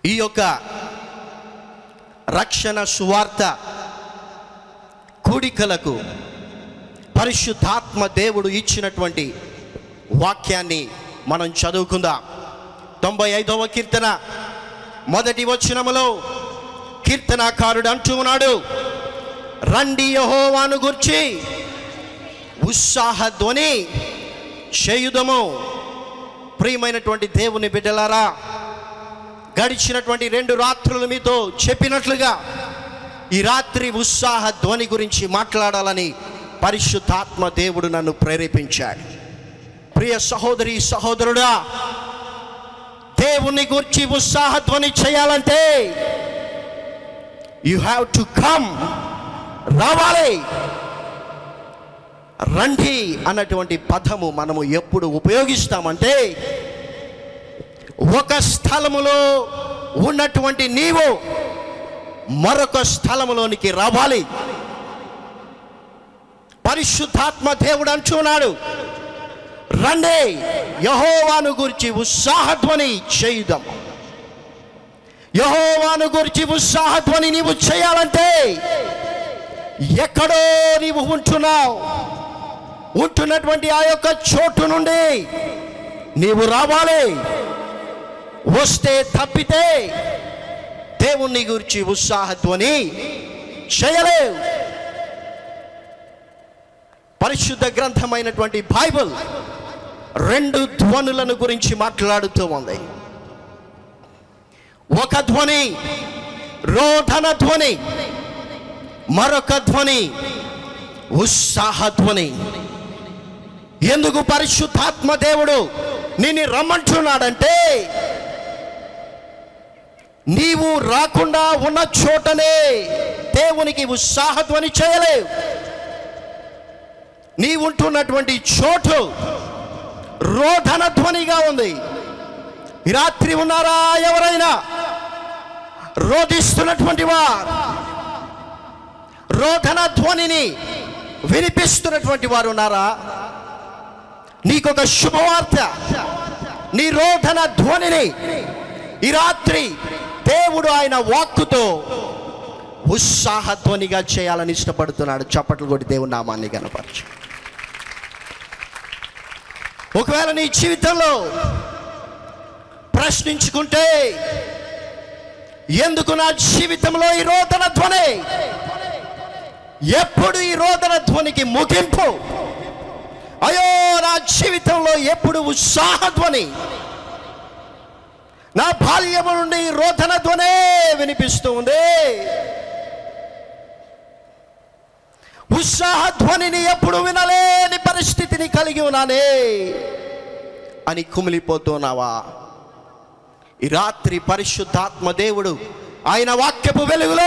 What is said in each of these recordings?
ఈ యొక్క రక్షణ సువార్త కూడికలకు పరిశుద్ధాత్మ దేవుడు ఇచ్చినటువంటి వాక్యాన్ని మనం చదువుకుందాం తొంభై ఐదవ కీర్తన మొదటి వచనములో కీర్తనాకారుడు అంటూ ఉన్నాడు రండి యహోవాను గుర్చి ఉత్సాహ ధ్వని చేయుదము ప్రియమైనటువంటి దేవుని బిడ్డలారా గడిచినటువంటి రెండు రాత్రులు మీతో చెప్పినట్లుగా ఈ రాత్రి ఉత్సాహ ధ్వని గురించి మాట్లాడాలని పరిశుద్ధాత్మ దేవుడు నన్ను ప్రేరేపించాడు ప్రియ సహోదరి సహోదరుడా దేవుని గురించి ఉత్సాహ ధ్వని చేయాలంటే యు హ్యావ్ టు కమ్ రావాలి రండి అన్నటువంటి పదము మనము ఎప్పుడు ఉపయోగిస్తామంటే ఒక స్థలములో ఉన్నటువంటి నీవు మరొక స్థలములోనికి రావాలి పరిశుద్ధాత్మ దేవుడు అంటున్నాడు రండి యహోవాను గురించి ఉత్సాహధ్వని చేయుదాం యహోవాను గురించి ఉత్సాహధ్వని నీవు చేయాలంటే ఎక్కడో నీవు ఉంటున్నావు ఉంటున్నటువంటి ఆ యొక్క చోటు నుండి నీవు రావాలి వస్తే తప్పితే దేవుణ్ణి గురించి ఉత్సాహధ్వని చేయలేవు పరిశుద్ధ గ్రంథమైనటువంటి బైబిల్ రెండు ధ్వనులను గురించి మాట్లాడుతూ ఉంది ఒక ధ్వని రోధన ధ్వని మరొక ధ్వని ఉత్సాహ ధ్వని ఎందుకు పరిశుద్ధాత్మ దేవుడు నిన్ను రమ్మంటున్నాడంటే నీవు రాకుండా ఉన్న చోటనే దేవునికి ఉత్సాహధ్వని చేయలేవు నీ ఉంటున్నటువంటి చోటు రోధన ధ్వనిగా ఉంది ఈ రాత్రి ఉన్నారా ఎవరైనా రోధిస్తున్నటువంటి వారు రోధన ధ్వనిని వినిపిస్తున్నటువంటి వారు ఉన్నారా నీకొక శుభవార్త నీ రోధన ధ్వనిని ఈ రాత్రి దేవుడు ఆయన వాక్కుతో ఉత్సాహ ధ్వనిగా చేయాలని ఇష్టపడుతున్నాడు చప్పట్లు కొట్టి దేవుని నామాన్ని కనపరచు ఒకవేళ నీ జీవితంలో ప్రశ్నించుకుంటే ఎందుకు నా జీవితంలో ఈ రోదన ధ్వని ఎప్పుడు ఈ రోదన ధ్వనికి ముగింపు అయ్యో నా జీవితంలో ఎప్పుడు ఉత్సాహ ధ్వని నా బాల్యము నుండి ఈ రోదన ధ్వనే వినిపిస్తూ ఉంది ఉత్సాహ ధ్వనిని ఎప్పుడు వినలేని పరిస్థితిని కలిగి ఉన్నానే అని కుమిలిపోతున్నావా ఈ రాత్రి పరిశుద్ధాత్మ దేవుడు ఆయన వాక్యపు వెలుగులో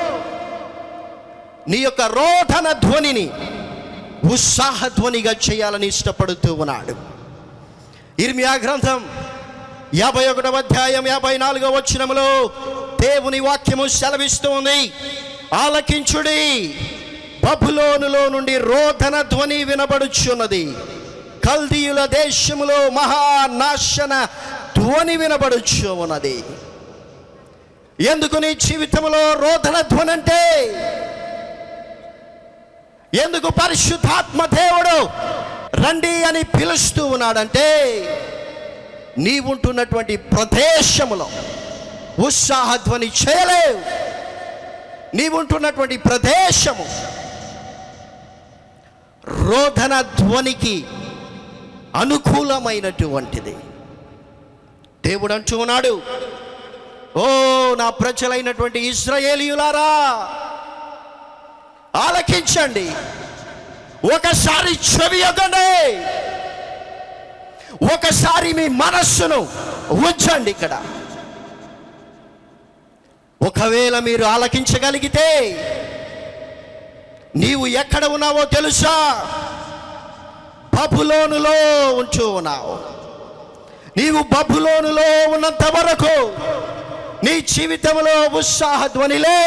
నీ యొక్క రోధన ధ్వనిని ఉత్సాహ ధ్వనిగా చేయాలని ఇష్టపడుతూ ఉన్నాడు ఇర్మియా గ్రంథం యాభై ఒకటవ అధ్యాయం యాభై నాలుగవ వచనములో దేవుని వాక్యము సెలవిస్తూ ఉంది ఆలకించుడి బబులోనులో నుండి రోధన ధ్వని వినబడుచున్నది కల్దీయుల దేశములో మహానాశన ధ్వని వినబడుచు ఉన్నది ఎందుకు నీ జీవితంలో రోధన ధ్వని అంటే ఎందుకు పరిశుద్ధాత్మ దేవుడు రండి అని పిలుస్తూ ఉన్నాడంటే నీవుంటున్నటువంటి ప్రదేశములో ఉత్సాహధ్వని చేయలేవు నీవుంటున్నటువంటి ప్రదేశము రోధన ధ్వనికి అనుకూలమైనటువంటిది దేవుడు అంటూ ఉన్నాడు ఓ నా ప్రజలైనటువంటి ఇస్రాయేలీయులారా ఆలకించండి ఒకసారి చెవి యొద్దండి ఒకసారి మీ మనస్సును ఉంచండి ఇక్కడ ఒకవేళ మీరు ఆలకించగలిగితే నీవు ఎక్కడ ఉన్నావో తెలుసా బబులోనులో ఉంటూ ఉన్నావు నీవు బబులోనులో ఉన్నంత వరకు నీ జీవితంలో ఉత్సాహ ధ్వనిలే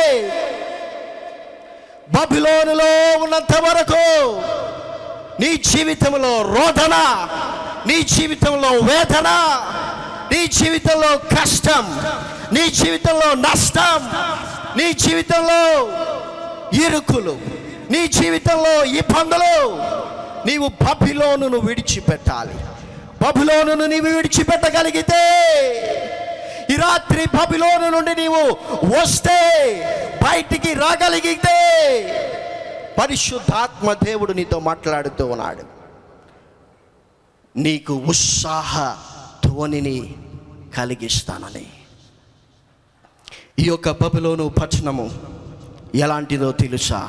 బబులోనులో ఉన్నంత వరకు నీ జీవితంలో రోదన నీ జీవితంలో వేదన నీ జీవితంలో కష్టం నీ జీవితంలో నష్టం నీ జీవితంలో ఇరుకులు నీ జీవితంలో ఇబ్బందులు నీవు బబిలోనును విడిచిపెట్టాలి బబులోనును నీవు విడిచిపెట్టగలిగితే ఈ రాత్రి బబిలోను నుండి నీవు వస్తే బయటికి రాగలిగితే పరిశుద్ధాత్మ దేవుడు నీతో మాట్లాడుతూ ఉన్నాడు నీకు ఉత్సాహ ధ్వనిని కలిగిస్తానని ఈ యొక్క బబులోను పట్టణము ఎలాంటిదో తెలుసా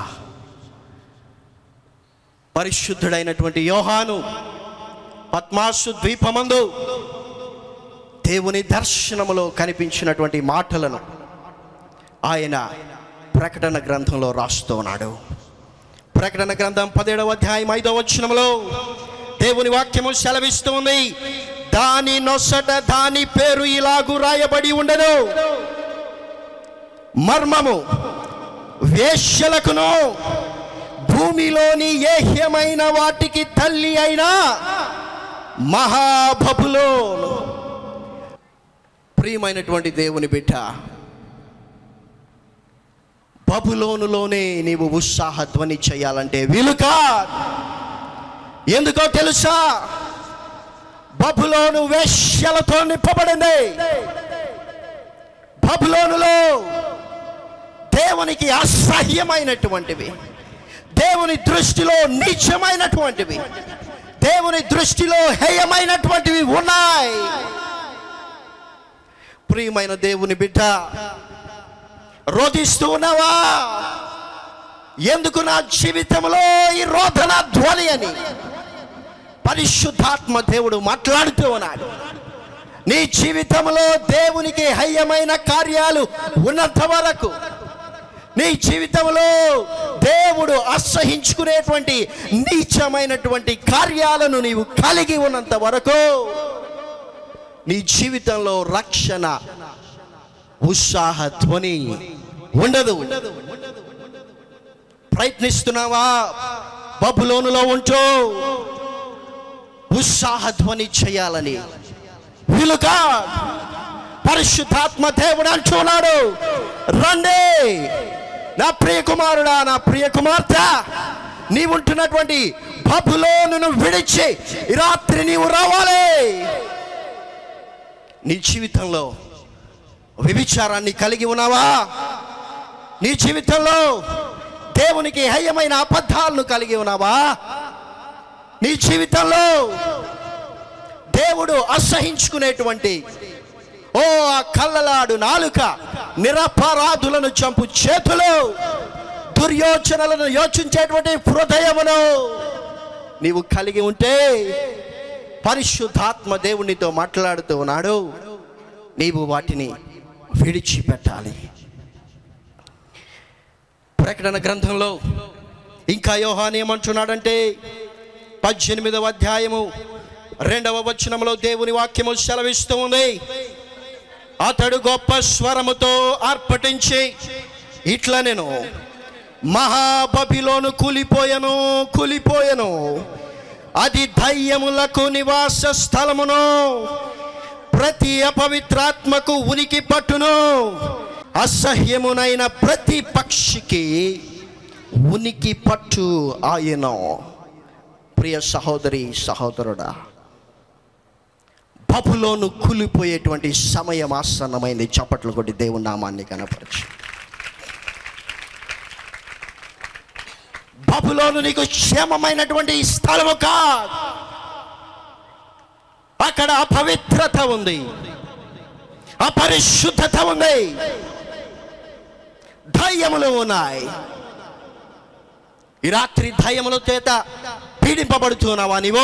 పరిశుద్ధుడైనటువంటి యోహాను పద్మాసు ద్వీపమందు దేవుని దర్శనములో కనిపించినటువంటి మాటలను ఆయన ప్రకటన గ్రంథంలో రాస్తూ ఉన్నాడు ప్రకటన గ్రంథం పదిహేడవ అధ్యాయం ఐదవ వచనములో దేవుని వాక్యము సెలవిస్తుంది దాని నొసట దాని పేరు ఇలాగు రాయబడి ఉండను మర్మము వేశ్యలకును భూమిలోని ఏహ్యమైన వాటికి తల్లి అయిన మహాబబులోను ప్రియమైనటువంటి దేవుని బిడ్డ బబులోనులోనే నీవు ఉత్సాహ ధ్వని చేయాలంటే వీలుకా ఎందుకో తెలుసా బబులోను వేశ్యలతో నింపబడింది బబులోనులో దేవునికి అసహ్యమైనటువంటివి దేవుని దృష్టిలో నీచమైనటువంటివి దేవుని దృష్టిలో హేయమైనటువంటివి ఉన్నాయి ప్రియమైన దేవుని బిడ్డ రోధిస్తూ ఉన్నావా ఎందుకు నా జీవితంలో ఈ రోదన ధ్వని అని పరిశుద్ధాత్మ దేవుడు మాట్లాడుతూ ఉన్నాడు నీ జీవితంలో దేవునికి హయ్యమైన కార్యాలు ఉన్నంత వరకు నీ జీవితంలో దేవుడు అసహించుకునేటువంటి నీచమైనటువంటి కార్యాలను నీవు కలిగి ఉన్నంత వరకు నీ జీవితంలో రక్షణ ఉత్సాహ ధ్వని ఉండదు ప్రయత్నిస్తున్నావా బబులోనులో ఉంటూ ఉత్సాహ ధ్వని చేయాలని వీలుగా పరిశుద్ధాత్మ దేవుడు అంటున్నాడు రండి నా ప్రియ కుమారుడా నా ప్రియ కుమార్తె నీవుంటున్నటువంటి బబులోను విడిచి ఈ రాత్రి నీవు రావాలి నీ జీవితంలో వ్యభిచారాన్ని కలిగి ఉన్నావా నీ జీవితంలో దేవునికి హేయమైన అబద్ధాలను కలిగి ఉన్నావా నీ జీవితంలో దేవుడు అసహించుకునేటువంటి ఓ ఆ కళ్ళలాడు నాలుక నిరపరాధులను చంపు చేతులు దుర్యోచనలను యోచించేటువంటి హృదయమును నీవు కలిగి ఉంటే పరిశుద్ధాత్మ దేవునితో మాట్లాడుతూ ఉన్నాడు నీవు వాటిని విడిచిపెట్టాలి ప్రకటన గ్రంథంలో ఇంకా యోహాన్ ఏమంటున్నాడంటే పద్దెనిమిదవ అధ్యాయము రెండవ వచనంలో దేవుని వాక్యము సెలవిస్తూ ఉంది అతడు గొప్ప స్వరముతో ఆర్పటించి ఇట్లా నేను మహాబబిలోను కూలిపోయను కూలిపోయను అది దయ్యములకు నివాస స్థలమును ప్రతి అపవిత్రాత్మకు ఉనికి పట్టును అసహ్యమునైన ప్రతి పక్షికి ఉనికి పట్టు ఆయను ప్రియ సహోదరి సహోదరుడా బబులోను కూలిపోయేటువంటి సమయం ఆసన్నమైంది చప్పట్లు కొట్టి దేవుని నామాన్ని కనపరచు బబులోను నీకు క్షేమమైనటువంటి స్థలము కాదు అక్కడ అపవిత్రత ఉంది అపరిశుద్ధత ఉంది ధైర్యములు ఉన్నాయి ఈ రాత్రి ధైర్యముల చేత పీడింపబడుతున్నావా నీవు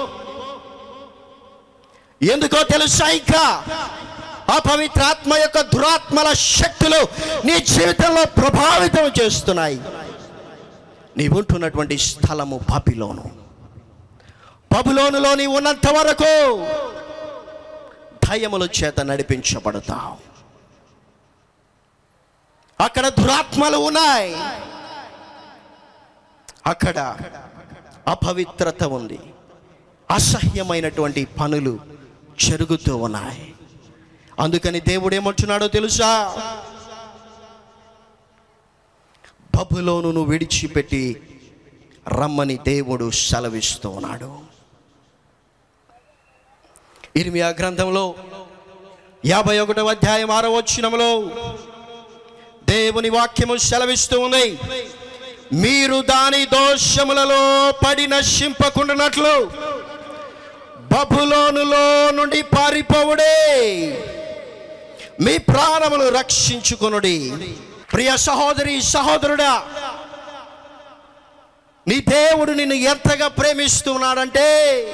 ఎందుకో తెలుసా ఇంకా అపవిత్రాత్మ యొక్క దురాత్మల శక్తులు నీ జీవితంలో ప్రభావితం చేస్తున్నాయి నీవుంటున్నటువంటి స్థలము బబిలోను బబులోనులో నీ ఉన్నంత వరకు భయముల చేత నడిపించబడతావు అక్కడ దురాత్మలు ఉన్నాయి అక్కడ అపవిత్రత ఉంది అసహ్యమైనటువంటి పనులు జరుగుతూ ఉన్నాయి అందుకని దేవుడు ఏమంటున్నాడో తెలుసా బబులోను విడిచిపెట్టి రమ్మని దేవుడు సెలవిస్తూ ఉన్నాడు ఇర్మియా గ్రంథంలో యాభై ఒకటవ అధ్యాయం ఆరో వచ్చినములో దేవుని వాక్యము సెలవిస్తూ ఉంది మీరు దాని దోషములలో పడి నశింపకుండానట్లు బబులోనులో నుండి పారిపోవుడే మీ ప్రాణములు రక్షించుకొనుడి ప్రియ సహోదరి సహోదరుడా నీ దేవుడు నిన్ను ఎంతగా ప్రేమిస్తున్నాడంటే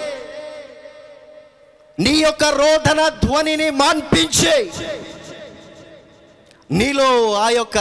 నీ యొక్క రోదన ధ్వనిని మాన్పించి నీలో ఆ యొక్క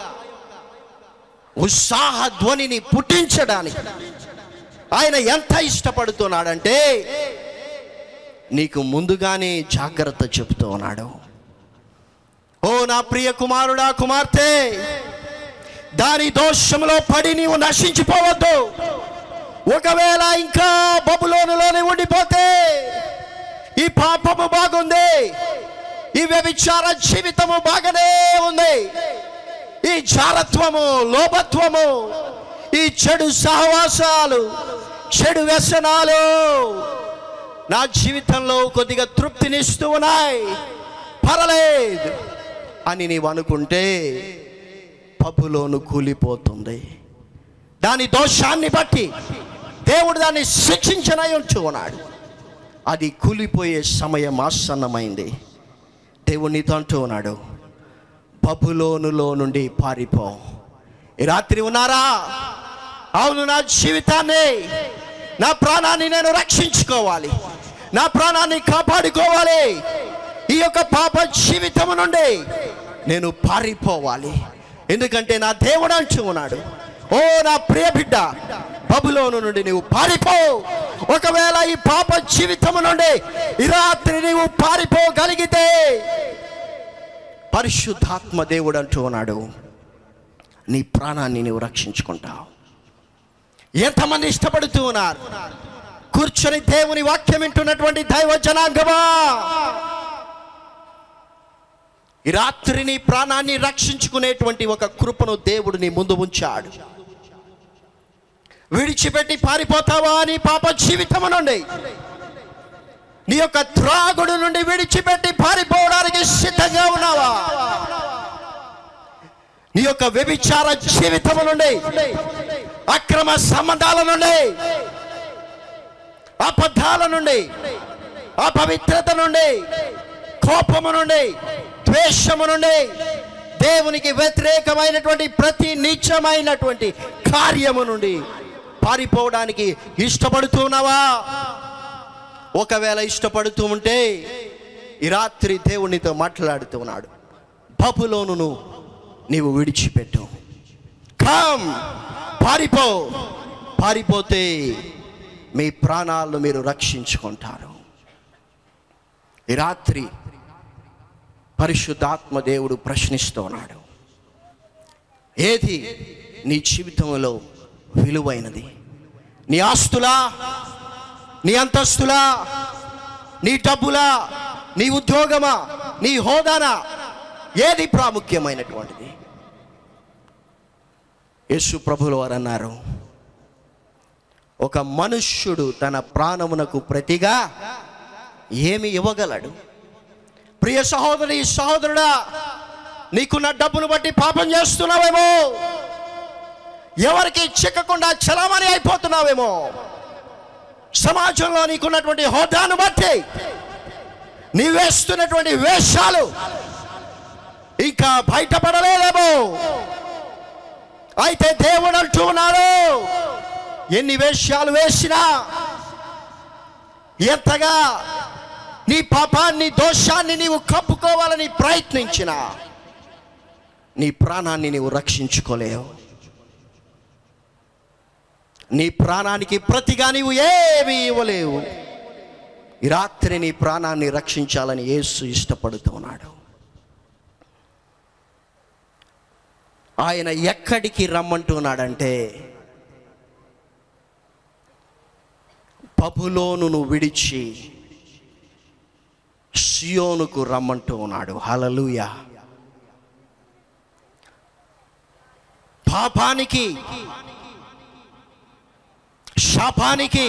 ఉత్సాహ ధ్వనిని పుట్టించడానికి ఆయన ఎంత ఇష్టపడుతున్నాడంటే నీకు ముందుగానే జాగ్రత్త చెబుతూ ఉన్నాడు ఓ నా ప్రియ కుమారుడా కుమార్తె దాని దోషంలో పడి నీవు నశించిపోవద్దు ఒకవేళ ఇంకా బబులోనులోనే ఉండిపోతే ఈ పాపము బాగుంది ఈ వ్యభిచార జీవితము బాగానే ఉంది ఈ జారత్వము లోభత్వము ఈ చెడు సహవాసాలు చెడు వ్యసనాలు నా జీవితంలో కొద్దిగా తృప్తినిస్తూ ఉన్నాయి పర్లేదు అని నీవు అనుకుంటే పబ్బులోను కూలిపోతుంది దాని దోషాన్ని బట్టి దేవుడు దాన్ని శిక్షించనై ఉంచు ఉన్నాడు అది కూలిపోయే సమయం ఆసన్నమైంది దేవుడు నీతో అంటూ ఉన్నాడు బబులోనులో నుండి పారిపో ఈ రాత్రి ఉన్నారా అవును నా జీవితాన్ని నా ప్రాణాన్ని నేను రక్షించుకోవాలి నా ప్రాణాన్ని కాపాడుకోవాలి ఈ యొక్క పాప జీవితం నుండి నేను పారిపోవాలి ఎందుకంటే నా దేవుడు అంటూ ఉన్నాడు ఓ నా ప్రియ బిడ్డ బబులోను నుండి నీవు పారిపో ఒకవేళ ఈ పాప జీవితం నుండి ఈ రాత్రి నీవు పారిపోగలిగితే పరిశుద్ధాత్మ దేవుడు అంటూ ఉన్నాడు నీ ప్రాణాన్ని నీవు రక్షించుకుంటావు ఎంతమంది ఇష్టపడుతూ ఉన్నారు కూర్చొని దేవుని వాక్యం వింటున్నటువంటి దైవ జనాంగమా ఈ రాత్రి నీ ప్రాణాన్ని రక్షించుకునేటువంటి ఒక కృపను దేవుడు నీ ముందు ఉంచాడు విడిచిపెట్టి పారిపోతావా నీ పాప జీవితము నుండి నీ యొక్క త్రాగుడు నుండి విడిచిపెట్టి పారిపోవడానికి సిద్ధంగా ఉన్నావా నీ యొక్క వ్యభిచార జీవితము నుండి అక్రమ సంబంధాల నుండి అబద్ధాల నుండి అపవిత్రత నుండి కోపము నుండి ద్వేషము నుండి దేవునికి వ్యతిరేకమైనటువంటి ప్రతి నీచమైనటువంటి కార్యము నుండి పారిపోవడానికి ఇష్టపడుతున్నావా ఒకవేళ ఇష్టపడుతూ ఉంటే ఈ రాత్రి దేవునితో మాట్లాడుతూ ఉన్నాడు బబులోను నీవు విడిచిపెట్టు కమ్ పారిపో పారిపోతే మీ ప్రాణాలను మీరు రక్షించుకుంటారు ఈ రాత్రి పరిశుద్ధాత్మ దేవుడు ప్రశ్నిస్తున్నాడు ఏది నీ జీవితంలో విలువైనది నీ ఆస్తులా నీ అంతస్తులా నీ డబ్బులా నీ ఉద్యోగమా నీ హోదానా ఏది ప్రాముఖ్యమైనటువంటిది యేసు ప్రభులు వారు అన్నారు ఒక మనుష్యుడు తన ప్రాణమునకు ప్రతిగా ఏమి ఇవ్వగలడు ప్రియ సహోదరి సహోదరుడా నీకున్న డబ్బును బట్టి పాపం చేస్తున్నావేమో ఎవరికి చిక్కకుండా చలామణి అయిపోతున్నావేమో సమాజంలో నీకున్నటువంటి హోదాను బట్టి నీ వేస్తున్నటువంటి వేషాలు ఇంకా బయటపడలేదేమో అయితే దేవుడు అంటూ ఉన్నాడు ఎన్ని వేషాలు వేసినా ఎంతగా నీ పాపాన్ని దోషాన్ని నీవు కప్పుకోవాలని ప్రయత్నించినా నీ ప్రాణాన్ని నీవు రక్షించుకోలేవు నీ ప్రాణానికి ప్రతిగా నీవు ఏమీ ఇవ్వలేవు ఈ రాత్రి నీ ప్రాణాన్ని రక్షించాలని యేసు ఇష్టపడుతున్నాడు ఆయన ఎక్కడికి రమ్మంటున్నాడంటే బబులోను విడిచి సియోనుకు రమ్మంటూ ఉన్నాడు హలలుయ పాపానికి శాపానికి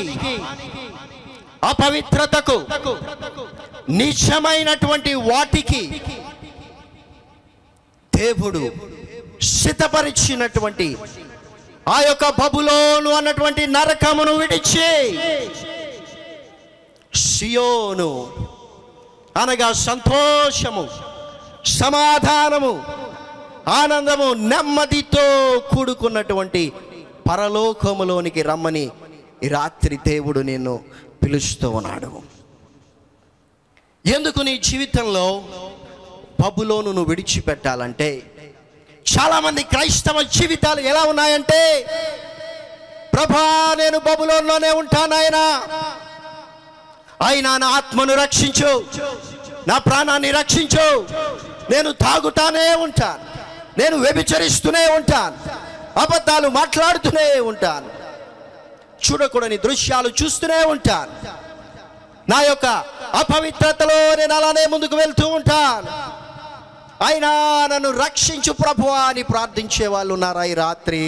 అపవిత్రతకు నిజమైనటువంటి వాటికి దేవుడు సిద్ధపరిచినటువంటి ఆ యొక్క బబులోను అన్నటువంటి నరకమును విడిచి సియోను అనగా సంతోషము సమాధానము ఆనందము నెమ్మదితో కూడుకున్నటువంటి పరలోకములోనికి రమ్మని ఈ రాత్రి దేవుడు నిన్ను పిలుస్తూ ఉన్నాడు ఎందుకు నీ జీవితంలో పబ్బులోను నువ్వు విడిచిపెట్టాలంటే చాలామంది క్రైస్తవ జీవితాలు ఎలా ఉన్నాయంటే ప్రభా నేను బబులోన్లోనే ఉంటానాయనా అయినా నా ఆత్మను రక్షించు నా ప్రాణాన్ని రక్షించు నేను తాగుతానే ఉంటాను నేను వ్యభిచరిస్తూనే ఉంటాను అబద్ధాలు మాట్లాడుతూనే ఉంటాను చూడకూడని దృశ్యాలు చూస్తూనే ఉంటాను నా యొక్క అపవిత్రతలో నేను అలానే ముందుకు వెళ్తూ ఉంటాను అయినా నన్ను రక్షించు ప్రభు అని ప్రార్థించే వాళ్ళు ఉన్నారా ఈ రాత్రి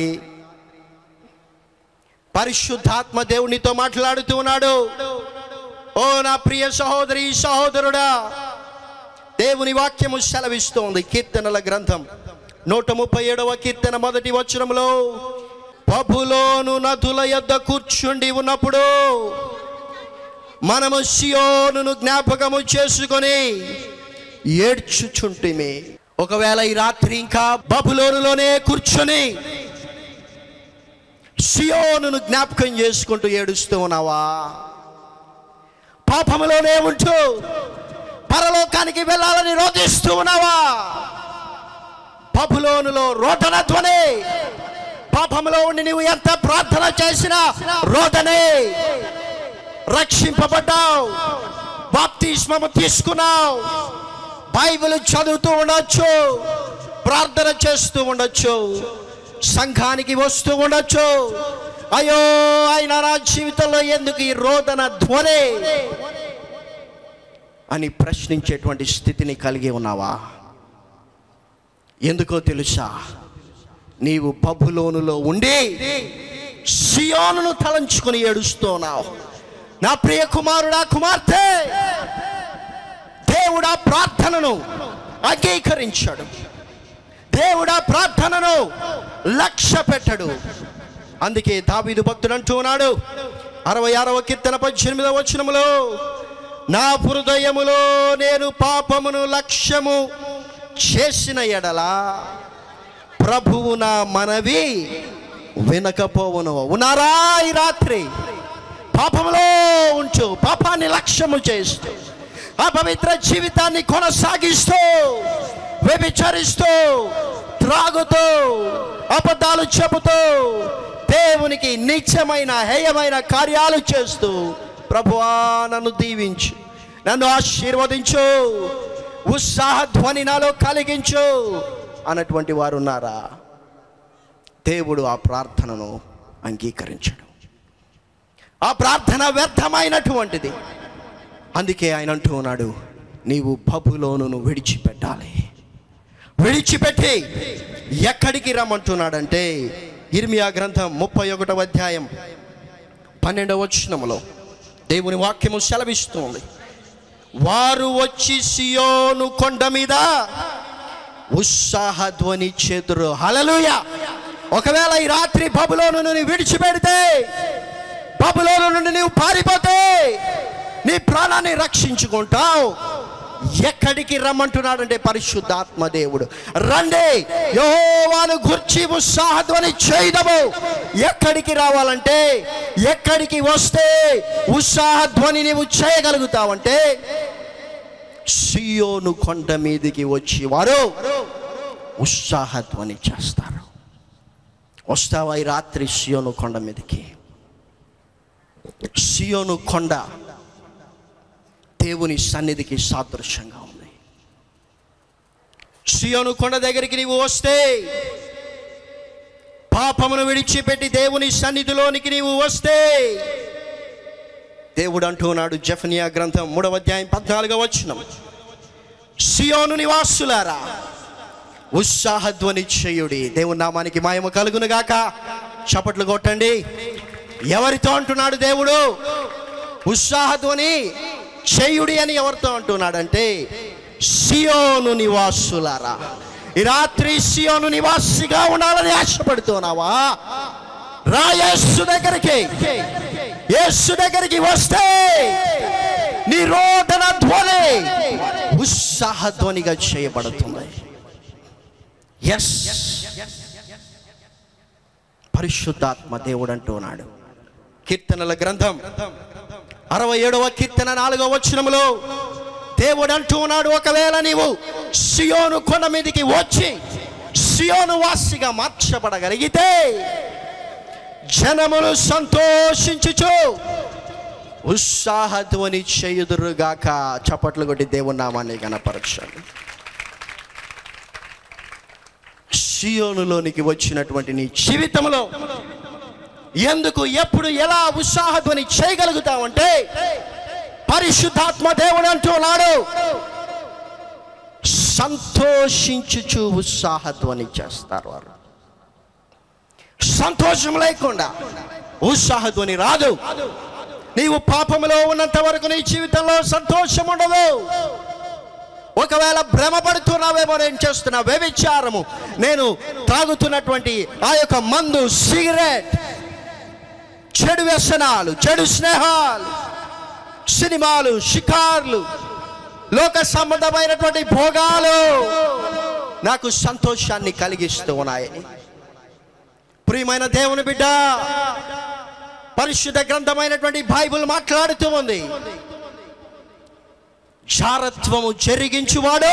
పరిశుద్ధాత్మ దేవునితో మాట్లాడుతూ ఉన్నాడు ఓ నా ప్రియ సహోదరి సహోదరుడా దేవుని వాక్యము సెలవిస్తోంది కీర్తనల గ్రంథం నూట ముప్పై ఏడవ కీర్తన మొదటి వచనంలో పబులోను నదుల యొద్ద కూర్చుండి ఉన్నప్పుడు మనము సియోనును జ్ఞాపకము చేసుకొని ఏడ్చుచుంటిమి ఒకవేళ ఈ రాత్రి ఇంకా బబులోనులోనే కూర్చొని సియోనును జ్ఞాపకం చేసుకుంటూ ఏడుస్తూ ఉన్నావా పాపములోనే ఉంటూ పరలోకానికి వెళ్ళాలని రోధిస్తూ ఉన్నావా బబులోనులో రోదన ధ్వని పాపములో ఉండి నీవు ఎంత ప్రార్థన చేసినా రోదనే రక్షింపబడ్డావు బాప్తిస్మము తీసుకున్నావు బైబిల్ చదువుతూ ఉండొచ్చు ప్రార్థన చేస్తూ ఉండొచ్చు సంఘానికి వస్తూ ఉండొచ్చు అయ్యో ఆయన నా జీవితంలో ఎందుకు ఈ రోదన ధ్వని అని ప్రశ్నించేటువంటి స్థితిని కలిగి ఉన్నావా ఎందుకో తెలుసా నీవు పబ్బులోనులో ఉండి సియోనును తలంచుకుని ఏడుస్తున్నావు నా ప్రియ కుమారుడా కుమార్తె దేవుడా ప్రార్థనను అంగీకరించాడు దేవుడా ప్రార్థనను లక్ష్య పెట్టడు అందుకే దావీదు భక్తుడు అంటూ ఉన్నాడు అరవై ఆరవ కీర్తన పద్దెనిమిదవ వచనములో నా హృదయములో నేను పాపమును లక్ష్యము చేసిన ఎడలా ప్రభువు నా మనవి వినకపోవును ఉన్నారా ఈ రాత్రి పాపంలో ఉంటూ పాపాన్ని లక్ష్యము చేస్తూ అపవిత్ర జీవితాన్ని కొనసాగిస్తూ వ్యభిచరిస్తూ త్రాగుతూ అబద్ధాలు చెబుతూ దేవునికి నిత్యమైన హేయమైన కార్యాలు చేస్తూ ప్రభువా నన్ను దీవించు నన్ను ఆశీర్వదించు ఉత్సాహ ధ్వని నాలో కలిగించు అన్నటువంటి వారు ఉన్నారా దేవుడు ఆ ప్రార్థనను అంగీకరించడు ఆ ప్రార్థన వ్యర్థమైనటువంటిది అందుకే ఆయన అంటూ ఉన్నాడు నీవు బబులోను విడిచిపెట్టాలి విడిచిపెట్టి ఎక్కడికి రమ్మంటున్నాడంటే ఇర్మియా గ్రంథం ముప్పై ఒకటవ అధ్యాయం పన్నెండవ వచనములో దేవుని వాక్యము సెలవిస్తుంది వారు వచ్చి సియోను కొండ మీద ఉత్సాహ ధ్వని చేతురు హలలుయ ఒకవేళ ఈ రాత్రి బబులోను నువ్వు విడిచిపెడితే బబులోను నుండి నీవు పారిపోతే నీ ప్రాణాన్ని రక్షించుకుంటావు ఎక్కడికి రమ్మంటున్నాడంటే పరిశుద్ధాత్మ దేవుడు రండి యోవాను గుర్చి ఉత్సాహధ్వని చేయదము ఎక్కడికి రావాలంటే ఎక్కడికి వస్తే ఉత్సాహధ్వని నీవు చేయగలుగుతావంటే సియోను కొండ మీదికి వచ్చి వారు ఉత్సాహధ్వని చేస్తారు వస్తావా ఈ రాత్రి సియోను కొండ మీదకి సియోను కొండ దేవుని సన్నిధికి సాదృశ్యంగా ఉంది సియోను కొండ దగ్గరికి నీవు వస్తే పాపమును విడిచిపెట్టి దేవుని సన్నిధిలోనికి నీవు వస్తే దేవుడు అంటున్నాడు జఫనియా గ్రంథం మూడవ అధ్యాయం పద్నాలుగవ వచనం సియోను నివాసులారా ఉత్సాహధ్వని చేయుడి దేవుని నామానికి మాయమ కలుగును గాక చప్పట్లు కొట్టండి ఎవరితో అంటున్నాడు దేవుడు ఉత్సాహధ్వని చేయుడి అని ఎవరితో అంటున్నాడంటే సియోను నివాసులారా ఈ రాత్రి సియోను నివాసిగా ఉండాలని ఆశపడుతున్నావా రా యేసు దగ్గరికి యేసు దగ్గరికి వస్తే నీ రోదన ధ్వని ఉత్సాహ ధ్వనిగా చేయబడుతుంది ఎస్ పరిశుద్ధాత్మ దేవుడు అంటున్నాడు కీర్తనల గ్రంథం అరవై ఏడవ కీర్తన నాలుగవ వచనములో దేవుడు అంటూ ఉన్నాడు ఒకవేళ నీవు సియోను కొండ మీదికి వచ్చి సియోను వాసిగా మార్చబడగలిగితే జనములు సంతోషించుచు ఉత్సాహధ్వని చేయుదురుగాక చప్పట్లు కొట్టి దేవుని నామాన్ని కనపరచాలి సియోనులోనికి వచ్చినటువంటి నీ జీవితంలో ఎందుకు ఎప్పుడు ఎలా ఉత్సాహధ్వని చేయగలుగుతావంటే పరిశుద్ధాత్మ దేవుడు అంటున్నాడు సంతోషించుచు ఉత్సాహధ్వని చేస్తారు వారు సంతోషం లేకుండా ఉత్సాహధ్వని రాదు నీవు పాపములో ఉన్నంత వరకు నీ జీవితంలో సంతోషం ఉండదు ఒకవేళ భ్రమపడుతున్నావేమో నేను చేస్తున్న వ్యభిచారము నేను త్రాగుతున్నటువంటి ఆ యొక్క మందు సిగరెట్ చెడు వ్యసనాలు చెడు స్నేహాలు సినిమాలు షికార్లు లోక సంబంధమైనటువంటి భోగాలు నాకు సంతోషాన్ని కలిగిస్తూ ఉన్నాయని ప్రియమైన దేవుని బిడ్డ పరిశుద్ధ గ్రంథమైనటువంటి బైబిల్ మాట్లాడుతూ ఉంది జారత్వము జరిగించువాడు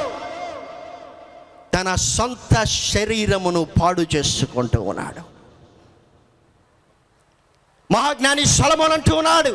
తన సొంత శరీరమును పాడు చేసుకుంటూ ఉన్నాడు మహాజ్ఞాని సలమోన్ అంటూ ఉన్నాడు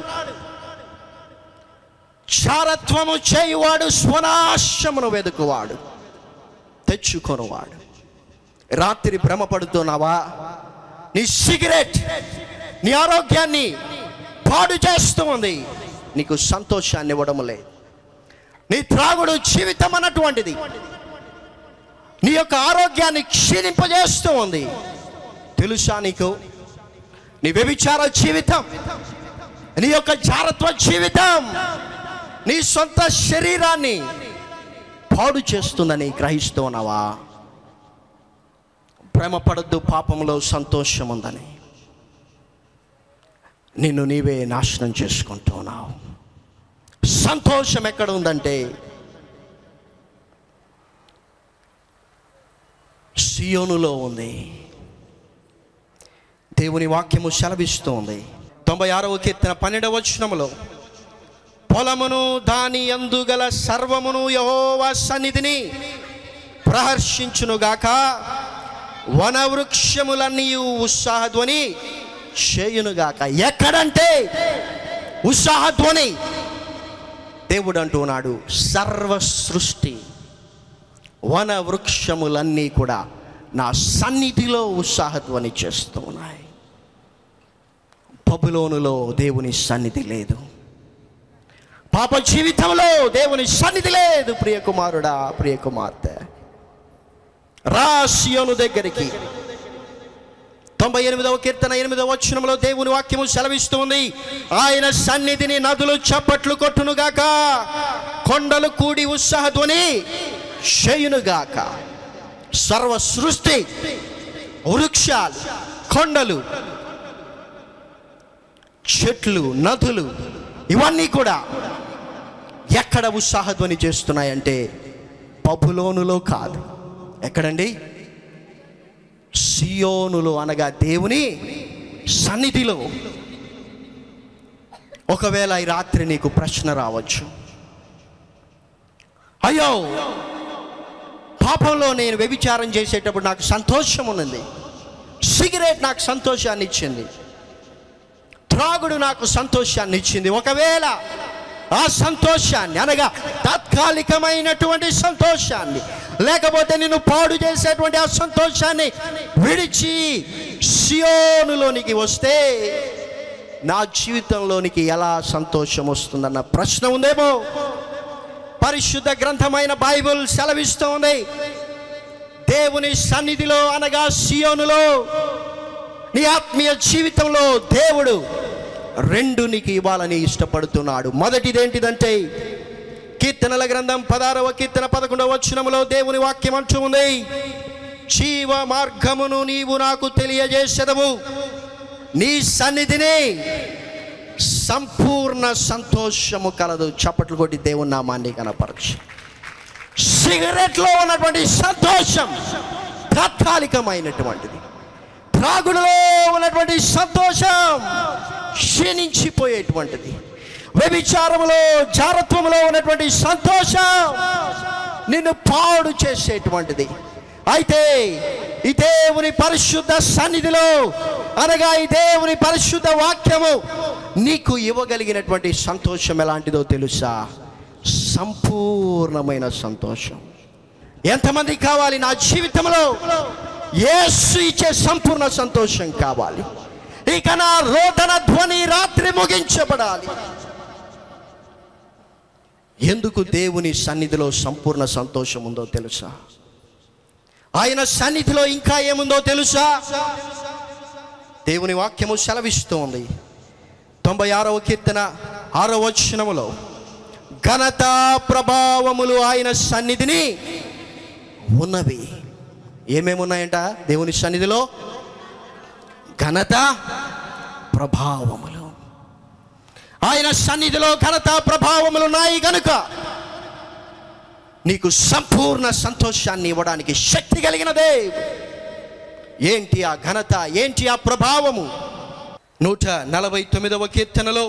చారత్వము చేయువాడు స్వనాశమును వెతుకువాడు తెచ్చుకొనువాడు రాత్రి భ్రమపడుతున్నావా నీ సిగరెట్ నీ ఆరోగ్యాన్ని పాడు చేస్తూ ఉంది నీకు సంతోషాన్ని ఇవ్వడం లేదు నీ త్రాగుడు జీవితం అన్నటువంటిది నీ యొక్క ఆరోగ్యాన్ని క్షీణింపజేస్తూ ఉంది తెలుసా నీకు నీ వ్యభిచార జీవితం నీ యొక్క జారత్వ జీవితం నీ సొంత శరీరాన్ని పాడు చేస్తుందని గ్రహిస్తూ ఉన్నావా ప్రేమపడద్దు పాపంలో సంతోషం ఉందని నిన్ను నీవే నాశనం చేసుకుంటూ ఉన్నావు సంతోషం ఎక్కడ ఉందంటే సియోనులో ఉంది దేవుని వాక్యము సెలవిస్తోంది తొంభై ఆరవ కీర్తన పన్నెండవ వచనములో పొలమును దాని యందు గల సర్వమును యహోవా సన్నిధిని ప్రహర్షించునుగాక వన వృక్షములన్నీ ఉత్సాహధ్వని చేయునుగాక ఎక్కడంటే ఉత్సాహధ్వని దేవుడు అంటున్నాడు సర్వ సృష్టి వన వృక్షములన్నీ కూడా నా సన్నిధిలో ఉత్సాహధ్వని చేస్తూ ఉన్నాయి బబులోనులో దేవుని సన్నిధి లేదు పాప జీవితంలో దేవుని సన్నిధి లేదు ప్రియ కుమారుడా ప్రియ కుమార్తె రాసియోను దగ్గరికి తొంభై ఎనిమిదవ కీర్తన ఎనిమిదవ వచనంలో దేవుని వాక్యము సెలవిస్తుంది ఆయన సన్నిధిని నదులు చప్పట్లు కొట్టునుగాక కొండలు కూడి ఉత్సాహధ్వని చేయునుగాక సర్వ సృష్టి వృక్షాలు కొండలు చెట్లు నదులు ఇవన్నీ కూడా ఎక్కడ ఉత్సాహధ్వని చేస్తున్నాయంటే పబులోనులో కాదు ఎక్కడండి సియోనులో అనగా దేవుని సన్నిధిలో ఒకవేళ ఈ రాత్రి నీకు ప్రశ్న రావచ్చు అయ్యో పాపంలో నేను వ్యభిచారం చేసేటప్పుడు నాకు సంతోషం ఉన్నది సిగరెట్ నాకు సంతోషాన్ని ఇచ్చింది త్రాగుడు నాకు సంతోషాన్ని ఇచ్చింది ఒకవేళ ఆ సంతోషాన్ని అనగా తాత్కాలికమైనటువంటి సంతోషాన్ని లేకపోతే నిన్ను పాడు చేసేటువంటి ఆ సంతోషాన్ని విడిచి సియోనులోనికి వస్తే నా జీవితంలోనికి ఎలా సంతోషం వస్తుందన్న ప్రశ్న ఉందేమో పరిశుద్ధ గ్రంథమైన బైబిల్ సెలవిస్తోంది దేవుని సన్నిధిలో అనగా సియోనులో నీ ఆత్మీయ జీవితంలో దేవుడు రెండు నీకు ఇవ్వాలని ఇష్టపడుతున్నాడు మొదటిదేంటిదంటే కీర్తనల గ్రంథం పదారవ కీర్తన పదకొండవ వచనములో దేవుని వాక్యం అంటూ ఉంది జీవ మార్గమును నీవు నాకు తెలియజేసెదవు నీ సన్నిధిని సంపూర్ణ సంతోషము కలదు చప్పట్లు కొట్టి దేవుని నామాన్ని కనపరచు సిగరెట్లో ఉన్నటువంటి సంతోషం తాత్కాలికమైనటువంటిది త్రాగుడులో ఉన్నటువంటి సంతోషం క్షీణించిపోయేటువంటిది వ్యభిచారములో జారత్వములో ఉన్నటువంటి సంతోషం నిన్ను పాడు చేసేటువంటిది అయితే ఈ దేవుని పరిశుద్ధ సన్నిధిలో అనగా ఈ దేవుని పరిశుద్ధ వాక్యము నీకు ఇవ్వగలిగినటువంటి సంతోషం ఎలాంటిదో తెలుసా సంపూర్ణమైన సంతోషం ఎంతమంది కావాలి నా జీవితంలో యేసు ఇచ్చే సంపూర్ణ సంతోషం కావాలి ఇక నా రోదన ధ్వని రాత్రి ముగించబడాలి ఎందుకు దేవుని సన్నిధిలో సంపూర్ణ సంతోషం ఉందో తెలుసా ఆయన సన్నిధిలో ఇంకా ఏముందో తెలుసా దేవుని వాక్యము సెలవిస్తోంది తొంభై ఆరవ కీర్తన ఆరవ వచనములో ఘనత ప్రభావములు ఆయన సన్నిధిని ఉన్నవి ఏమేమి ఉన్నాయంట దేవుని సన్నిధిలో ఘనత ప్రభావములు ఆయన సన్నిధిలో ఘనత ప్రభావములు ఉన్నాయి గనుక నీకు సంపూర్ణ సంతోషాన్ని ఇవ్వడానికి శక్తి కలిగినదే ఏంటి ఆ ఘనత ఏంటి ఆ ప్రభావము నూట నలభై తొమ్మిదవ కీర్తనలో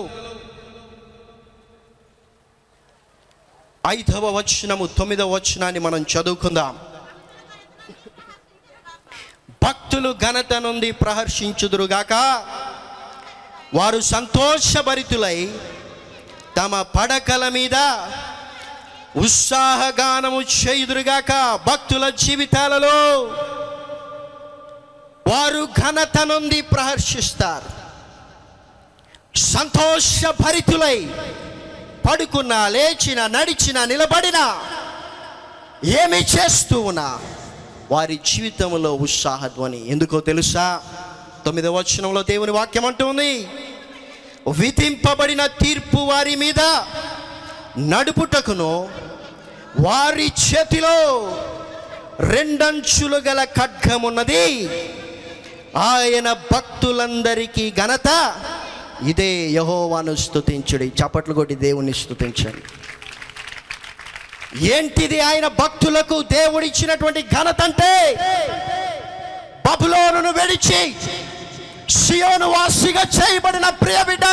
ఐదవ వచనము తొమ్మిదవ వచనాన్ని మనం చదువుకుందాం భక్తులు ఘనత నుండి ప్రహర్షించుదురుగాక వారు సంతోషభరితులై తమ పడకల మీద ఉత్సాహగానము చేయుదురుగాక భక్తుల జీవితాలలో వారు ఘనత నుండి ప్రహర్షిస్తారు సంతోషభరితులై పడుకున్నా లేచిన నడిచిన నిలబడిన ఏమి చేస్తూ ఉన్నా వారి జీవితంలో ఉత్సాహధ్వని ఎందుకో తెలుసా తొమ్మిదవ వచనంలో దేవుని వాక్యం అంటుంది విధింపబడిన తీర్పు వారి మీద నడుపుటకును వారి చేతిలో రెండంచులు గల ఖడ్గమున్నది ఆయన భక్తులందరికీ ఘనత ఇదే యహోవాను స్తుతించుడి చప్పట్లు కొట్టి దేవుని స్తుతించండి ఏంటిది ఆయన భక్తులకు దేవుడిచ్చినటువంటి ఘనత అంటే బబులోను విడిచి సియోను వాసిగా చేయబడిన ప్రియ బిడ్డ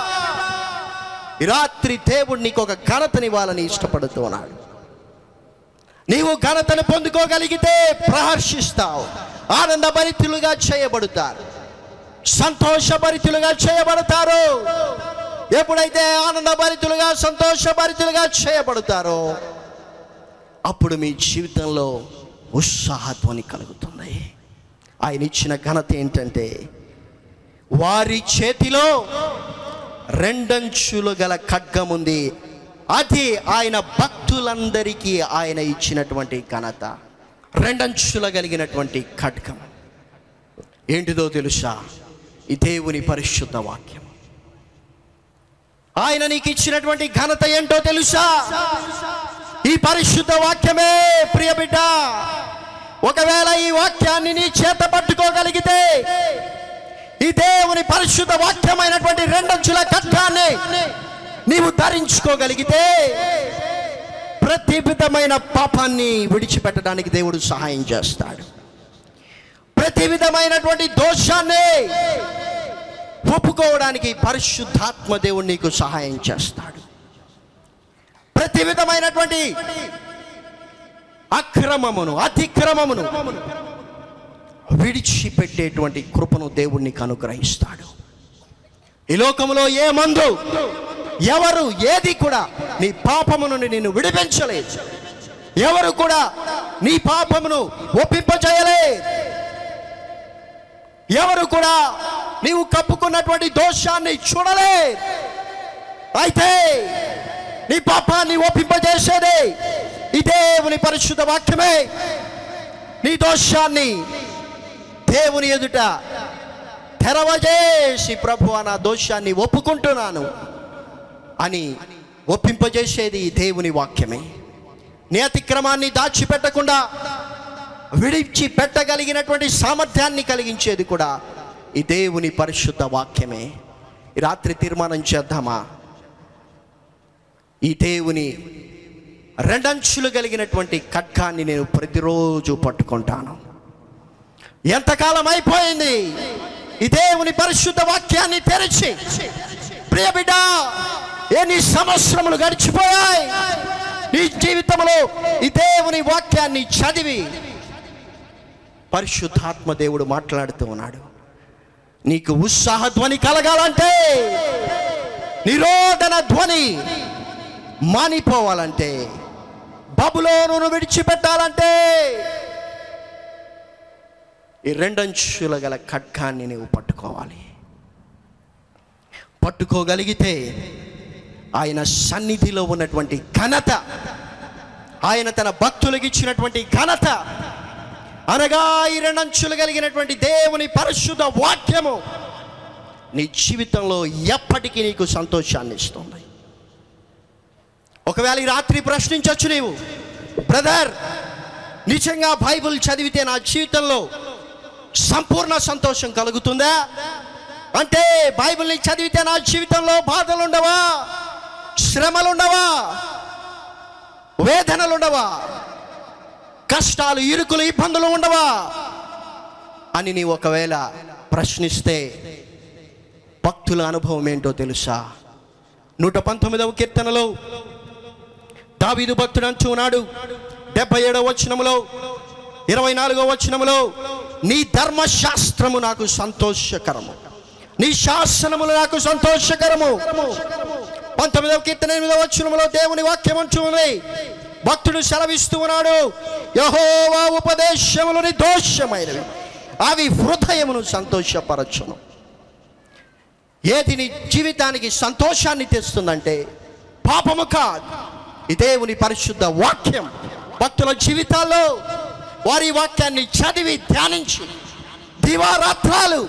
ఈ రాత్రి దేవుడు నీకు ఒక ఘనతనివ్వాలని ఇష్టపడుతున్నాడు నీవు ఘనతను పొందుకోగలిగితే ప్రహర్షిస్తావు ఆనందభరితులుగా చేయబడతారు సంతోషభరితులుగా చేయబడతారు ఎప్పుడైతే ఆనందభరితులుగా సంతోషభరితులుగా చేయబడతారో అప్పుడు మీ జీవితంలో ఉత్సాహధ్వని కలుగుతుంది ఆయన ఇచ్చిన ఘనత ఏంటంటే వారి చేతిలో రెండంచులు గల ఖడ్గం ఉంది అది ఆయన భక్తులందరికీ ఆయన ఇచ్చినటువంటి ఘనత రెండంచుల కలిగినటువంటి ఖడ్గం ఏంటిదో తెలుసా ఈ దేవుని పరిశుద్ధ వాక్యం ఆయన నీకు ఇచ్చినటువంటి ఘనత ఏంటో తెలుసా ఈ పరిశుద్ధ వాక్యమే ప్రియ బిడ్డ ఒకవేళ ఈ వాక్యాన్ని నీ చేత పట్టుకోగలిగితే ఈ దేవుని పరిశుద్ధ వాక్యమైనటువంటి రెండంచుల ఖడ్గాన్ని నీవు ధరించుకోగలిగితే ప్రతి విధమైన పాపాన్ని విడిచిపెట్టడానికి దేవుడు సహాయం చేస్తాడు ప్రతి విధమైనటువంటి దోషాన్ని ఒప్పుకోవడానికి పరిశుద్ధాత్మ దేవుడు నీకు సహాయం చేస్తాడు ప్రతి విధమైనటువంటి అక్రమమును అతిక్రమమును విడిచిపెట్టేటువంటి కృపను దేవుడు నీకు అనుగ్రహిస్తాడు ఈ లోకములో ఏ మందు ఎవరు ఏది కూడా నీ పాపమును నిన్ను విడిపించలేదు ఎవరు కూడా నీ పాపమును ఒప్పింపజేయలేదు ఎవరు కూడా నీవు కప్పుకున్నటువంటి దోషాన్ని చూడలే అయితే నీ పాపాన్ని ఒప్పింపజేసేదే ఈ దేవుని పరిశుద్ధ వాక్యమే నీ దోషాన్ని దేవుని ఎదుట తెరవజేసి ప్రభు నా దోషాన్ని ఒప్పుకుంటున్నాను అని ఒప్పింపజేసేది ఈ దేవుని వాక్యమే నీ అతిక్రమాన్ని దాచిపెట్టకుండా విడిచి పెట్టగలిగినటువంటి సామర్థ్యాన్ని కలిగించేది కూడా ఈ దేవుని పరిశుద్ధ వాక్యమే ఈ రాత్రి తీర్మానం చేద్దామా ఈ దేవుని రెండంచులు కలిగినటువంటి ఖడ్గాన్ని నేను ప్రతిరోజు పట్టుకుంటాను ఎంతకాలం అయిపోయింది ఈ దేవుని పరిశుద్ధ వాక్యాన్ని తెరిచి ప్రియ బిడ్డ ఎన్ని సంవత్సరములు గడిచిపోయాయి నీ జీవితంలో ఈ దేవుని వాక్యాన్ని చదివి పరిశుద్ధాత్మ దేవుడు మాట్లాడుతూ ఉన్నాడు నీకు ఉత్సాహ ధ్వని కలగాలంటే నిరోధన ధ్వని మానిపోవాలంటే బబులోను విడిచిపెట్టాలంటే ఈ రెండంచుల గల ఖడ్గాన్ని నీవు పట్టుకోవాలి పట్టుకోగలిగితే ఆయన సన్నిధిలో ఉన్నటువంటి ఘనత ఆయన తన భక్తులకు ఇచ్చినటువంటి ఘనత అనగా ఈ రెండంచులు కలిగినటువంటి దేవుని పరిశుద్ధ వాక్యము నీ జీవితంలో ఎప్పటికీ నీకు సంతోషాన్ని ఇస్తుంది ఒకవేళ ఈ రాత్రి ప్రశ్నించవచ్చు నీవు బ్రదర్ నిజంగా బైబిల్ చదివితే నా జీవితంలో సంపూర్ణ సంతోషం కలుగుతుందా అంటే బైబిల్ని చదివితే నా జీవితంలో బాధలు ఉండవా శ్రమలు ఉండవా వేదనలు ఉండవా కష్టాలు ఇరుకులు ఇబ్బందులు ఉండవా అని నీ ఒకవేళ ప్రశ్నిస్తే భక్తుల అనుభవం ఏంటో తెలుసా నూట పంతొమ్మిదవ కీర్తనలో దావీదు భక్తుడు అంటున్నాడు డెబ్బై ఏడవ వచనములో ఇరవై నాలుగవ వచనములో నీ ధర్మశాస్త్రము నాకు సంతోషకరము నీ శాసనములు నాకు సంతోషకరము పంతొమ్మిదవ కీర్తన ఎనిమిదవ వచనములో దేవుని వాక్యం అంటుంది భక్తుడు సెలవిస్తూ ఉన్నాడు యహోవా ఉపదేశములు నిర్దోషమైనవి అవి హృదయమును సంతోషపరచును ఏది నీ జీవితానికి సంతోషాన్ని తెస్తుందంటే పాపము కాదు ఈ దేవుని పరిశుద్ధ వాక్యం భక్తుల జీవితాల్లో వారి వాక్యాన్ని చదివి ధ్యానించి దివారాత్రాలు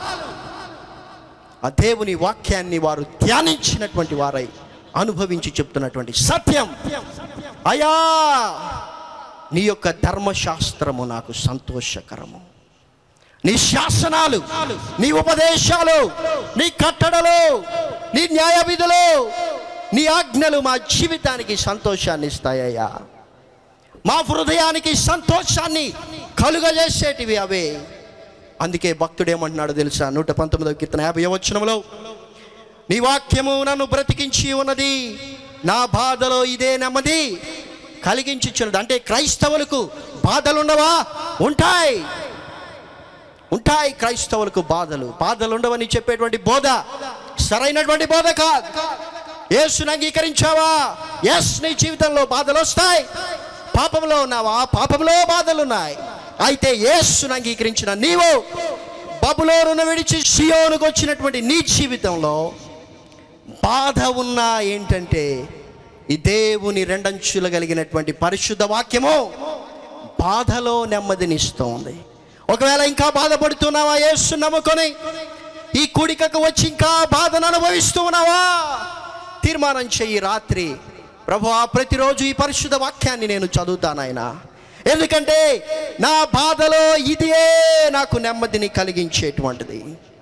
ఆ దేవుని వాక్యాన్ని వారు ధ్యానించినటువంటి వారై అనుభవించి చెప్తున్నటువంటి సత్యం అయా నీ యొక్క ధర్మశాస్త్రము నాకు సంతోషకరము నీ శాసనాలు నీ ఉపదేశాలు నీ కట్టడలు నీ న్యాయ విధులు నీ ఆజ్ఞలు మా జీవితానికి సంతోషాన్ని ఇస్తాయ్యా మా హృదయానికి సంతోషాన్ని కలుగజేసేటివి అవే అందుకే భక్తుడు ఏమంటున్నాడు తెలుసా నూట పంతొమ్మిదవ కీర్తన యాభై వచనంలో నీ వాక్యము నన్ను బ్రతికించి ఉన్నది నా బాధలో ఇదే నెమ్మది కలిగించుచున్నది అంటే క్రైస్తవులకు బాధలుండవా ఉంటాయి ఉంటాయి క్రైస్తవులకు బాధలు బాధలు ఉండవని చెప్పేటువంటి బోధ సరైనటువంటి బోధ కాదు యేసుని అంగీకరించావా ఎస్ నీ జీవితంలో బాధలు వస్తాయి పాపంలో ఉన్నావా పాపంలో బాధలు ఉన్నాయి అయితే యేసుని అంగీకరించిన నీవు బబులోను విడిచి సియోనుకు వచ్చినటువంటి నీ జీవితంలో బాధ ఉన్నా ఏంటంటే ఈ దేవుని రెండంచులు కలిగినటువంటి పరిశుద్ధ వాక్యము బాధలో నెమ్మదినిస్తోంది ఒకవేళ ఇంకా బాధపడుతున్నావా యేసు నమ్ముకొని ఈ కూడికకు వచ్చి ఇంకా బాధను అనుభవిస్తూ ఉన్నావా తీర్మానం చెయ్యి రాత్రి ప్రభు ప్రతిరోజు ఈ పరిశుద్ధ వాక్యాన్ని నేను చదువుతానాయన ఎందుకంటే నా బాధలో ఇదే నాకు నెమ్మదిని కలిగించేటువంటిది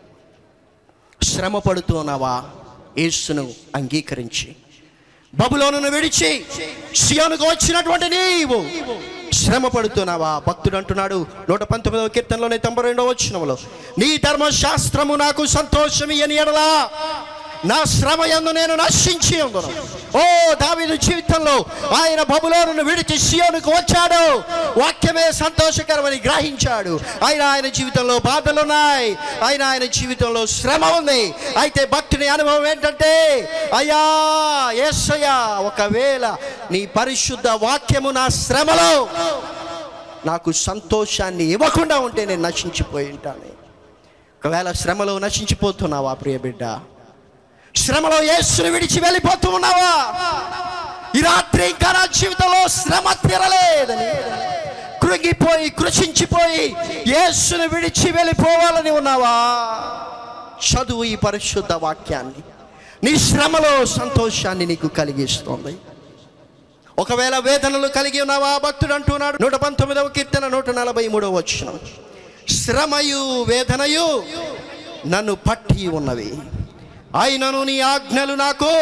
శ్రమ పడుతున్నావా యేసును అంగీకరించి బబులోను విడిచి సియోనుకు వచ్చినటువంటి నీవు శ్రమ పడుతున్నావా భక్తుడు అంటున్నాడు నూట పంతొమ్మిదవ కీర్తనలోనే తొంభై రెండవ వచ్చినములో నీ ధర్మశాస్త్రము నాకు సంతోషమి అని ఎడలా నా శ్రమ యందు నేను నశించి ఉందును ఓ దావీదు జీవితంలో ఆయన బబులోను విడిచి సియోనుకు వచ్చాడు వాక్యమే సంతోషకరమని గ్రహించాడు ఆయన ఆయన జీవితంలో బాధలున్నాయి ఆయన ఆయన జీవితంలో శ్రమ ఉంది అయితే భక్తుని అనుభవం ఏంటంటే అయ్యా ఏసయ్యా ఒకవేళ నీ పరిశుద్ధ వాక్యము నా శ్రమలో నాకు సంతోషాన్ని ఇవ్వకుండా ఉంటే నేను నశించిపోయి ఉంటాను ఒకవేళ శ్రమలో నశించిపోతున్నావా ప్రియ బిడ్డ శ్రమలో యేసుని విడిచి వెళ్ళిపోతూ ఉన్నావా ఈ రాత్రి ఇంకా నా జీవితంలో శ్రమ తీరలేదని కృంగిపోయి కృషించిపోయి యేసును విడిచి వెళ్ళిపోవాలని ఉన్నావా చదువు ఈ పరిశుద్ధ వాక్యాన్ని నీ శ్రమలో సంతోషాన్ని నీకు కలిగిస్తుంది ఒకవేళ వేదనలు కలిగి ఉన్నావా భక్తుడు అంటున్నాడు నూట పంతొమ్మిదవ కీర్తన నూట నలభై మూడవ వచ్చిన శ్రమయు వేదనయు నన్ను పట్టి ఉన్నవి అయినను నీ ఆజ్ఞలు నాకు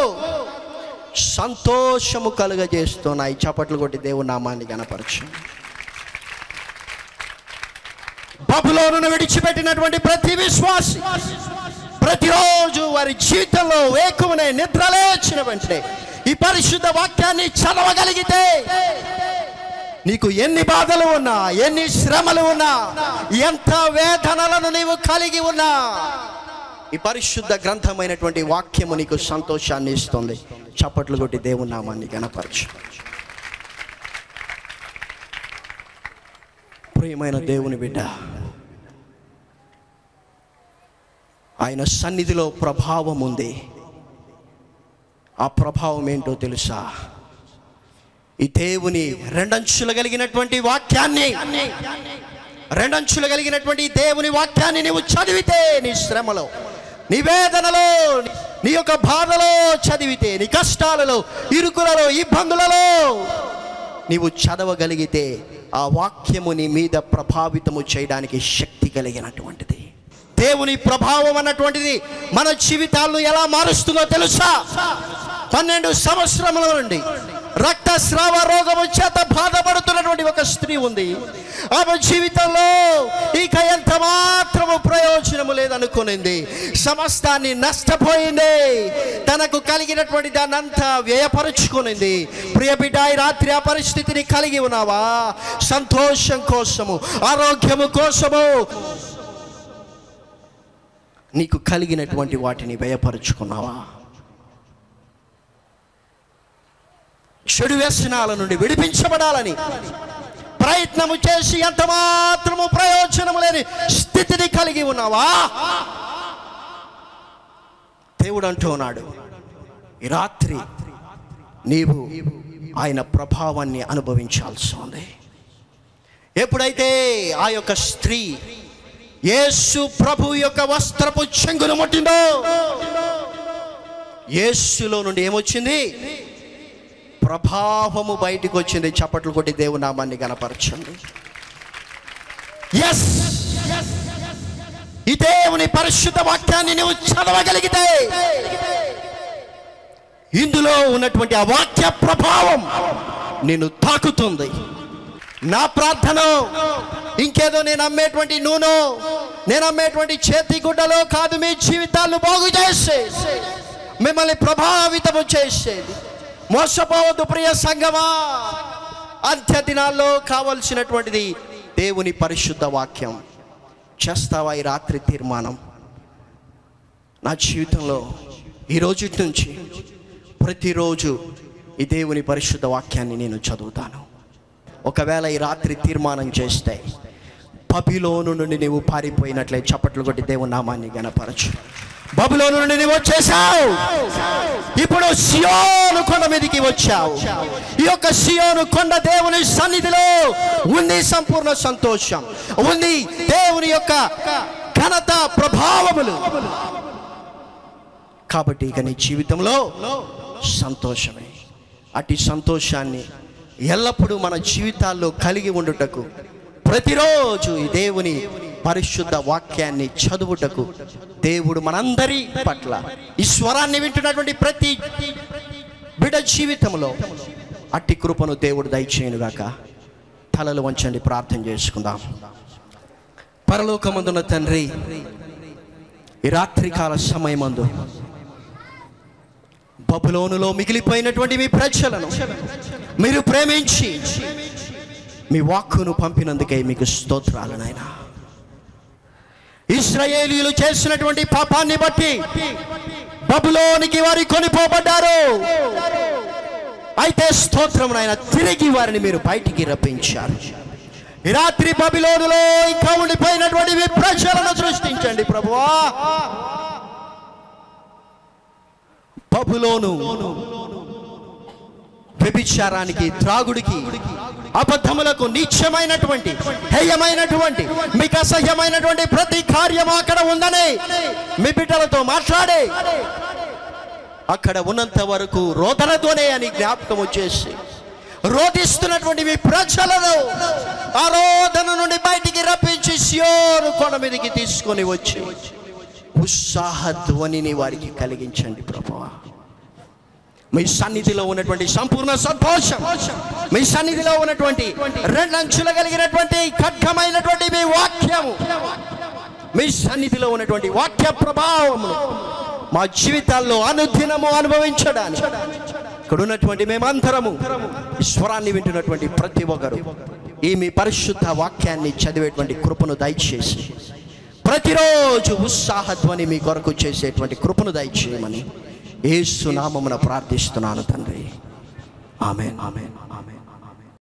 సంతోషము కలుగజేస్తున్నాయి చప్పట్లు కొట్టి దేవుని నామాన్ని గనపరచు బబులోను విడిచిపెట్టినటువంటి ప్రతి విశ్వాసి ప్రతిరోజు వారి జీవితంలో వేకువనే నిద్రలేచిన వెంటనే ఈ పరిశుద్ధ వాక్యాన్ని చదవగలిగితే నీకు ఎన్ని బాధలు ఉన్నా ఎన్ని శ్రమలు ఉన్నా ఎంత వేదనలను నీవు కలిగి ఉన్నా ఈ పరిశుద్ధ గ్రంథమైనటువంటి వాక్యము నీకు సంతోషాన్ని ఇస్తుంది చప్పట్లు కొట్టి దేవుని నామాన్ని గణపరచు ప్రియమైన దేవుని బిడ్డ ఆయన సన్నిధిలో ప్రభావం ఉంది ఆ ప్రభావం ఏంటో తెలుసా ఈ దేవుని రెండంచులు కలిగినటువంటి వాక్యాన్ని రెండంచులు కలిగినటువంటి ఈ దేవుని వాక్యాన్ని నీవు చదివితే నీ శ్రమలో నీ వేదనలో నీ యొక్క బాధలో చదివితే నీ కష్టాలలో ఇరుకులలో ఇబ్బందులలో నీవు చదవగలిగితే ఆ వాక్యము నీ మీద ప్రభావితము చేయడానికి శక్తి కలిగినటువంటిది దేవుని ప్రభావం అన్నటువంటిది మన జీవితాలను ఎలా మారుస్తుందో తెలుసా పన్నెండు సంవత్సరముల నుండి రక్తస్రావ రోగము చేత బాధపడుతున్నటువంటి ఒక స్త్రీ ఉంది ఆమె జీవితంలో ఇక ఎంత మాత్రము ప్రయోజనము లేదనుకునింది సమస్తాన్ని నష్టపోయింది తనకు కలిగినటువంటి దాన్ని అంతా వ్యయపరుచుకునింది ప్రియ బిడ్డ ఈ రాత్రి ఆ పరిస్థితిని కలిగి ఉన్నావా సంతోషం కోసము ఆరోగ్యము కోసము నీకు కలిగినటువంటి వాటిని వ్యయపరుచుకున్నావా చెడు వ్యసనాల నుండి విడిపించబడాలని ప్రయత్నము చేసి ఎంత మాత్రము ప్రయోజనము లేని స్థితిని కలిగి ఉన్నావా దేవుడు అంటూ ఉన్నాడు ఈ రాత్రి నీవు ఆయన ప్రభావాన్ని అనుభవించాల్సి ఉంది ఎప్పుడైతే ఆ యొక్క స్త్రీ యేసు ప్రభు యొక్క వస్త్రపు చెంగును ముట్టిందో యేసులో నుండి ఏమొచ్చింది ప్రభావము బయటికి వచ్చింది చప్పట్లు కొట్టి దేవుని నామాన్ని గనపరచండి ఎస్ ఈ దేవుని పరిశుద్ధ వాక్యాన్ని నువ్వు చదవగలిగితే ఇందులో ఉన్నటువంటి ఆ వాక్య ప్రభావం నిన్ను తాకుతుంది నా ప్రార్థన ఇంకేదో నేను అమ్మేటువంటి నూనె నేను అమ్మేటువంటి చేతి గుడ్డలో కాదు మీ జీవితాలను బాగు చేసే మిమ్మల్ని ప్రభావితము చేసేది మోసపోవద్దు ప్రియ సంగమా అంత్య దినాల్లో కావలసినటువంటిది దేవుని పరిశుద్ధ వాక్యం చేస్తావా ఈ రాత్రి తీర్మానం నా జీవితంలో ఈ రోజు నుంచి ప్రతిరోజు ఈ దేవుని పరిశుద్ధ వాక్యాన్ని నేను చదువుతాను ఒకవేళ ఈ రాత్రి తీర్మానం చేస్తే బబిలోను నుండి నీవు పారిపోయినట్లే చప్పట్లు కొట్టి దేవుని నామాన్ని గనపరచు బబులోను నుండి నీవు వచ్చేసావు ఇప్పుడు సియోను కొండ మీదకి వచ్చావు ఈ యొక్క సియోను కొండ దేవుని సన్నిధిలో ఉంది సంపూర్ణ సంతోషం ఉంది దేవుని యొక్క ఘనత ప్రభావములు కాబట్టి ఇక నీ జీవితంలో సంతోషమే అట్టి సంతోషాన్ని ఎల్లప్పుడూ మన జీవితాల్లో కలిగి ఉండుటకు ప్రతిరోజు ఈ దేవుని పరిశుద్ధ వాక్యాన్ని చదువుటకు దేవుడు మనందరి పట్ల ఈ స్వరాన్ని వింటున్నటువంటి ప్రతి బిడ జీవితంలో అట్టి కృపను దేవుడు దయచేయనుగాక తలలు వంచండి ప్రార్థన చేసుకుందాం పరలోకమందున్న తండ్రి ఈ రాత్రికాల సమయమందు బబులోనులో మిగిలిపోయినటువంటి మీ ప్రజలను మీరు ప్రేమించి మీ వాక్కును పంపినందుకే మీకు స్తోత్రాలు నాయన ఇస్రాయేలీలు చేసినటువంటి పాపాన్ని బట్టి బబులోనికి వారి కొనిపోబడ్డారు అయితే స్తోత్రం నాయన తిరిగి వారిని మీరు బయటికి రప్పించారు ఈ రాత్రి బబిలోనులో ఇంకా ఉండిపోయినటువంటి మీ ప్రజలను సృష్టించండి ప్రభువా బబులోను వ్యభిచారానికి త్రాగుడికి అబద్ధములకు నీచమైనటువంటి హేయమైనటువంటి మీకు అసహ్యమైనటువంటి ప్రతి కార్యం అక్కడ ఉందని మీ బిడ్డలతో మాట్లాడే అక్కడ ఉన్నంత వరకు రోదనతోనే అని జ్ఞాపకం వచ్చేసి రోధిస్తున్నటువంటి మీ ప్రజలను ఆ రోదన నుండి బయటికి రప్పించి సియోను కొండ మీదకి తీసుకొని వచ్చి ఉత్సాహ ధ్వనిని వారికి కలిగించండి ప్రభువా మీ సన్నిధిలో ఉన్నటువంటి సంపూర్ణ సంతోషం మీ సన్నిధిలో ఉన్నటువంటి రెండంచులు కలిగినటువంటి ఖడ్గమైనటువంటి మీ వాక్యము మీ సన్నిధిలో ఉన్నటువంటి వాక్య ప్రభావము మా జీవితాల్లో అనుదినము అనుభవించడానికి ఇక్కడ ఉన్నటువంటి మేమందరము ఈ స్వరాన్ని వింటున్నటువంటి ప్రతి ఒక్కరు ఈ మీ పరిశుద్ధ వాక్యాన్ని చదివేటువంటి కృపను దయచేసి ప్రతిరోజు ఉత్సాహధ్వని మీ కొరకు చేసేటువంటి కృపను దయచేయమని ఏసునామమున ప్రార్థిస్తున్నాను తండ్రి ఆమె ఆమె